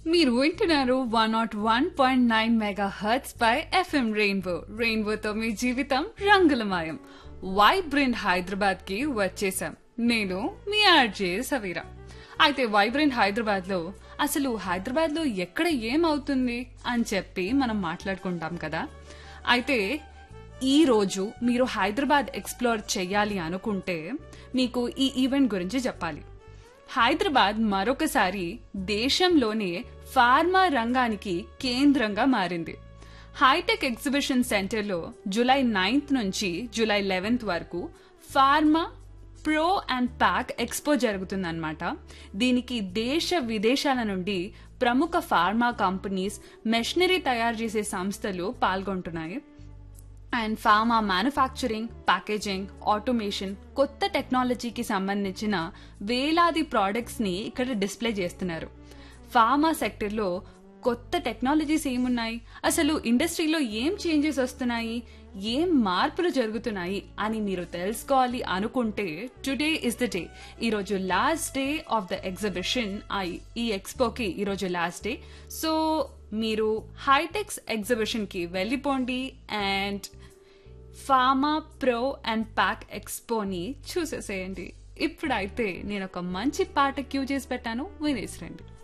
మీరు వింటున్నారు one not one point nine megahertz పై ఎఫ్ఎం రెయిన్బో రెయిన్బోతో మీ జీవితం రంగులమయం వైబ్రెంట్ హైదరాబాద్ కి వచ్చేసాం నేను మీ ఆర్జే సవీరా అయితే వైబ్రెంట్ హైదరాబాద్ లో అసలు హైదరాబాద్ లో ఎక్కడ ఏమవుతుంది అని చెప్పి మనం మాట్లాడుకుంటాం కదా అయితే ఈ రోజు మీరు హైదరాబాద్ ఎక్స్ప్లోర్ చేయాలి అనుకుంటే మీకు ఈ ఈవెంట్ గురించి చెప్పాలి హైదరాబాద్ మరొకసారి దేశంలోనే ఫార్మా రంగానికి కేంద్రంగా మారింది హైటెక్ ఎగ్జిబిషన్ సెంటర్లో జూలై నైన్త్ నుంచి జూలై లెవెన్త్ వరకు pharma pro and pack expo జరుగుతుందన్నమాట దీనికి దేశ విదేశాల నుండి ప్రముఖ ఫార్మా కంపెనీస్ మెషినరీ తయారు చేసే సంస్థలు పాల్గొంటున్నాయి and pharma manufacturing packaging automation కొత్త టెక్నాలజీకి సంబంధించిన వేలాది ప్రోడక్ట్స్ ని ఇక్కడ డిస్ప్లే చేస్తున్నారు ఫార్మా సెక్టర్లో కొత్త టెక్నాలజీస్ ఏమున్నాయి అసలు ఇండస్ట్రీలో ఏం చేంజెస్ వస్తున్నాయి ఏం మార్పులు జరుగుతున్నాయి అని మీరు తెలుసుకోవాలి అనుకుంటే టుడే ఇస్ ద డే ఈరోజు last day of the exhibition ఈ ఎక్స్పోకి ఈరోజు లాస్ట్ డే సో మీరు హైటెక్స్ ఎగ్జిబిషన్ కి వెళ్ళిపోండి and pharma pro and pack ఎక్స్పోని చూసేసేయండి ఇప్పుడైతే నేను ఒక మంచి పాట క్యూ చేసి పెట్టాను వినేసిరండి